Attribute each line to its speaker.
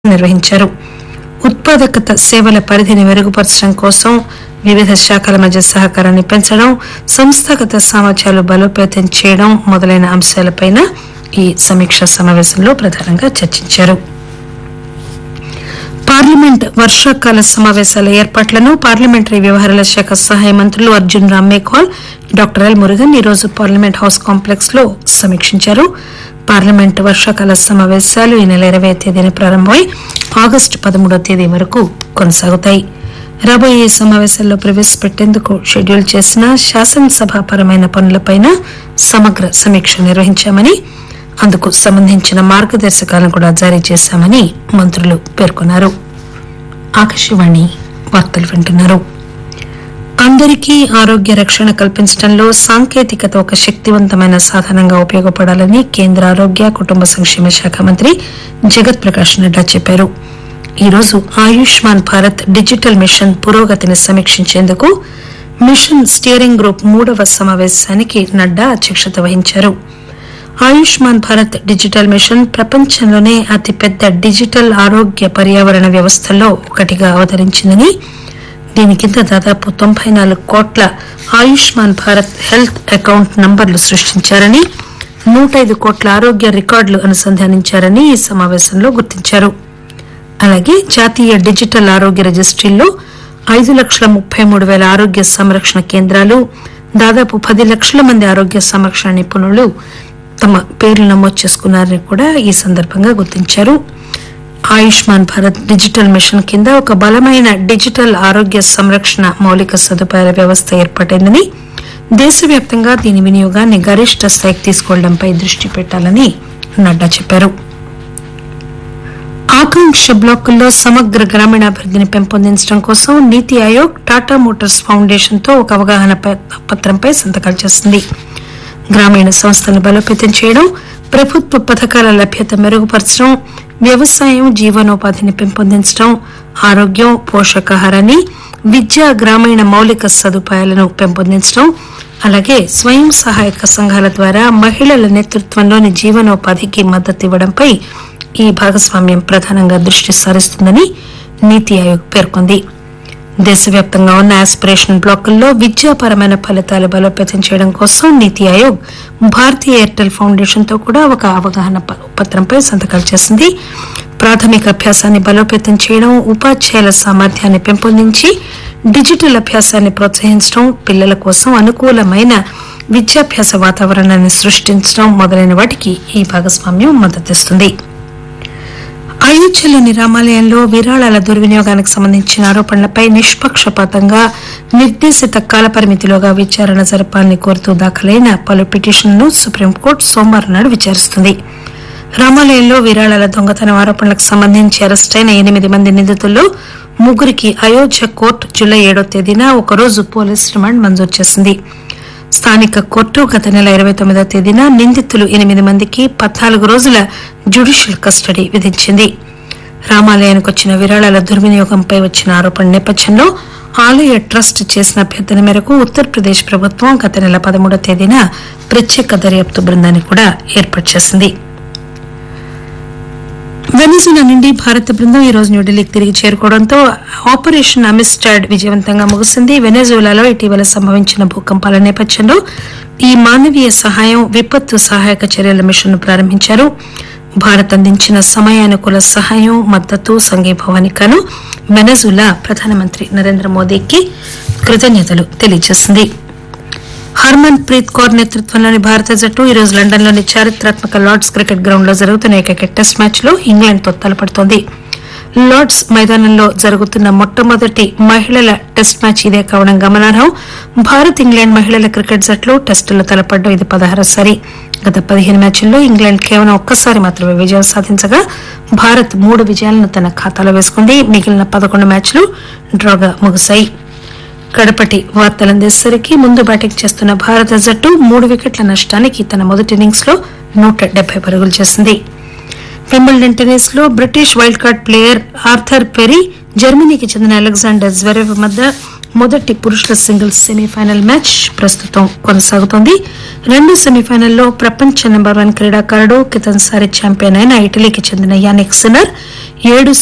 Speaker 1: నిర్వహించారు ఉత్పాదకత సేవల పరిధిని మెరుగుపరచడం కోసం వివిధ శాఖల మధ్య సహకారాన్ని పెంచడం సంస్థాగత సామర్థ్యాలు బలోపేతం చేయడం మొదలైన అంశాలపైన ఈ సమీక్షా సమావేశంలో ప్రధానంగా చర్చించారు పార్లమెంట్ వర్షాకాల సమావేశాల ఏర్పాట్లను పార్లమెంటరీ వ్యవహారాల శాఖ సహాయ మంత్రులు అర్జున్ రామ్ మేఘ్వాల్ డాక్టర్ ఎల్ మురుగన్ ఈరోజు పార్లమెంట్ హౌస్ కాంప్లెక్స్ లో సమీక్షించారు పార్లమెంట్ వర్షాకాల సమావేశాలు ఈ నెల ఇరవై తేదీన ప్రారంభమై ఆగస్టు పదమూడవ తేదీ వరకు కొనసాగుతాయి రాబోయే ఈ సమావేశాల్లో ప్రవేశపెట్టేందుకు షెడ్యూల్ చేసిన శాసనసభాపరమైన పనులపైన సమగ్ర సమీక్ష నిర్వహించామని అందుకు సంబంధించిన మార్గదర్శకాలను కూడా జారీ చేశామని మంత్రులు పేర్కొన్నారు ఆకాశవాణి వార్తలు వింటున్నారు అందరికీ ఆరోగ్య రక్షణ కల్పించడంలో సాంకేతికత ఒక శక్తివంతమైన సాధనంగా ఉపయోగపడాలని కేంద్ర ఆరోగ్య కుటుంబ సంక్షేమ శాఖ మంత్రి జగత్ ప్రకాష్ నడ్డా చెప్పారు ఈరోజు ఆయుష్మాన్ భారత్ డిజిటల్ మిషన్ పురోగతిని సమీక్షించేందుకు మిషన్ స్టీరింగ్ గ్రూప్ మూడవ సమావేశానికి నడ్డా అధ్యక్షత వహించారు ఆయుష్మాన్ భారత్ డిజిటల్ మిషన్ ప్రపంచంలోనే అతిపెద్ద డిజిటల్ ఆరోగ్య పర్యావరణ వ్యవస్థల్లో ఒకటిగా అవతరించిందని దీని కింద దాదాపు తొంభై నాలుగు కోట్ల ఆయుష్మాన్ భారత్ హెల్త్ అకౌంట్ నంబర్లు సృష్టించారని నూట ఐదు కోట్ల ఆరోగ్య రికార్డులు అనుసంధానించారని ఈ సమావేశంలో గుర్తించారు అలాగే జాతీయ డిజిటల్ ఆరోగ్య రిజిస్ట్రీల్లో ఐదు లక్షల ముప్పై మూడు వేల ఆరోగ్య సంరక్షణ కేంద్రాలు దాదాపు పది లక్షల మంది ఆరోగ్య సంరక్షణ నిపుణులు తమ పేర్లు నమోదు చేసుకున్నారని కూడా ఈ సందర్భంగా గుర్తించారు ఆయుష్మాన్ భారత్ డిజిటల్ మిషన్ కింద ఒక బలమైన డిజిటల్ ఆరోగ్య సంరక్షణ మౌలిక సదుపాయాల వ్యవస్థ ఏర్పాటైందని దేశవ్యాప్తంగా దీని వినియోగాన్ని గరిష్ట స్థాయికి తీసుకెళ్లడంపై దృష్టి పెట్టాలని నడ్డా చెప్పారు ఆకాంక్ష బ్లాకుల్లో సమగ్ర గ్రామీణాభివృద్ధిని పెంపొందించడం కోసం నీతి ఆయోగ్ టాటా మోటార్స్ ఫౌండేషన్ తో ఒక అవగాహన ప- పత్రంపై సంతకాలు చేసింది గ్రామీణ సంస్థలను బలోపేతం చేయడం ప్రభుత్వ పథకాల లభ్యత మెరుగుపరచడం వ్యవసాయం జీవనోపాధిని పెంపొందించడం ఆరోగ్యం పోషకాహారాన్ని విద్య గ్రామీణ మౌలిక సదుపాయాలను పెంపొందించడం అలాగే స్వయం సహాయక సంఘాల ద్వారా మహిళల నేతృత్వంలోని జీవనోపాధికి మద్దతు ఇవ్వడంపై ఈ భాగస్వామ్యం ప్రధానంగా దృష్టి సారిస్తుందని నీతి ఆయోగ్ పేర్కొంది దేశవ్యాప్తంగా ఉన్న ఆస్పిరేషన్ బ్లాకుల్లో విద్యాపరమైన ఫలితాలు బలోపేతం చేయడం కోసం నీతి ఆయోగ్ భారతీయ ఎయిర్టెల్ ఫౌండేషన్ తో కూడా ఒక అవగాహన ప- పత్రంపై సంతకాలు చేసింది ప్రాథమిక అభ్యాసాన్ని బలోపేతం చేయడం ఉపాధ్యాయుల సామర్థ్యాన్ని పెంపొందించి డిజిటల్ అభ్యాసాన్ని ప్రోత్సహించడం పిల్లల కోసం అనుకూలమైన విద్యాభ్యాస వాతావరణాన్ని సృష్టించడం మొదలైన వాటికి ఈ భాగస్వామ్యం మద్దతిస్తుంది అయోధ్యలోని రామాలయంలో విరాళాల దుర్వినియోగానికి సంబంధించిన ఆరోపణలపై నిష్పక్షపాతంగా నిర్దేశిత కాలపరిమితిలోగా విచారణ జరపాలని కోరుతూ దాఖలైన పలు పిటిషన్లను సుప్రీంకోర్టు సోమవారం నాడు విచారిస్తుంది రామాలయంలో విరాళాల దొంగతనం ఆరోపణలకు సంబంధించి అరెస్టైన ఎనిమిది మంది నిందితుల్లో ముగ్గురికి అయోధ్య కోర్టు జూలై ఏడో తేదీన ఒకరోజు పోలీస్ రిమాండ్ మంజూరు చేసింది స్థానిక కోర్టు గత నెల ఇరవై తొమ్మిదో తేదీన నిందితులు ఎనిమిది మందికి పద్నాలుగు రోజుల జ్యుడిషియల్ కస్టడీ విధించింది రామాలయానికి వచ్చిన విరాళాల దుర్వినియోగంపై వచ్చిన ఆరోపణ నేపథ్యంలో ఆలయ ట్రస్ట్ చేసిన అభ్యర్థన మేరకు ఉత్తరప్రదేశ్ ప్రభుత్వం గత నెల పదమూడో తేదీన ప్రత్యేక దర్యాప్తు బృందాన్ని కూడా ఏర్పాటు చేసింది వెనిజులా నుండి భారత బృందం ఈ రోజు న్యూఢిల్లీకి తిరిగి చేరుకోవడంతో ఆపరేషన్ అమిస్టాడ్ విజయవంతంగా ముగిసింది వెనజులాలో ఇటీవల సంభవించిన భూకంపాల నేపథ్యంలో ఈ మానవీయ సహాయం విపత్తు సహాయక చర్యల మిషన్ ప్రారంభించారు భారత్ అందించిన సమయానుకూల సహాయం మద్దతు సంఘీభావానికి గాను వెనజులా ప్రధానమంత్రి నరేంద్ర మోదీకి కృతజ్ఞతలు తెలియజేసింది హర్మన్ ప్రీత్ కౌర్ నేతృత్వంలోని భారత జట్టు ఈ రోజు లండన్ లోని చారిత్రాత్మక లార్డ్స్ క్రికెట్ గ్రౌండ్ లో జరుగుతున్న ఏకైక టెస్ట్ మ్యాచ్ లో ఇంగ్లాండ్ తో తలపడుతోంది లార్డ్స్ మైదానంలో జరుగుతున్న మొట్టమొదటి మహిళల టెస్ట్ మ్యాచ్ ఇదే కావడం గమనార్హం భారత్ ఇంగ్లాండ్ మహిళల క్రికెట్ జట్లు టెస్టులో తలపడడం ఇది పదహారసారి గత పదిహేను మ్యాచ్ల్లో ఇంగ్లాండ్ కేవలం ఒక్కసారి మాత్రమే విజయం సాధించగా భారత్ మూడు విజయాలను తన ఖాతాలో వేసుకుంది మిగిలిన పదకొండు మ్యాచ్లు డ్రాగా ముగిశాయి కడపటి వార్తలందేసరికి ముందు బ్యాటింగ్ చేస్తున్న భారత జట్టు మూడు వికెట్ల నష్టానికి తన మొదటి ఇన్నింగ్స్ లో నూట డెబ్బై పరుగులు చేసింది వింబుల్డన్ టెన్నిస్ లో British wild card player Arthur Perry జర్మనీకి చెందిన అలెగ్జాండర్ జ్వెరెవ్ మధ్య మొదటి పురుషుల సింగిల్స్ సెమీఫైనల్ మ్యాచ్ ప్రస్తుతం కొనసాగుతోంది రెండు సెమీఫైనల్లో ప్రపంచ నెంబర్ వన్ క్రీడాకారుడు కితన్ సారి ఛాంపియన్ అయిన ఇటలీకి చెందిన యానిక్ సిన్నర్ ఏడు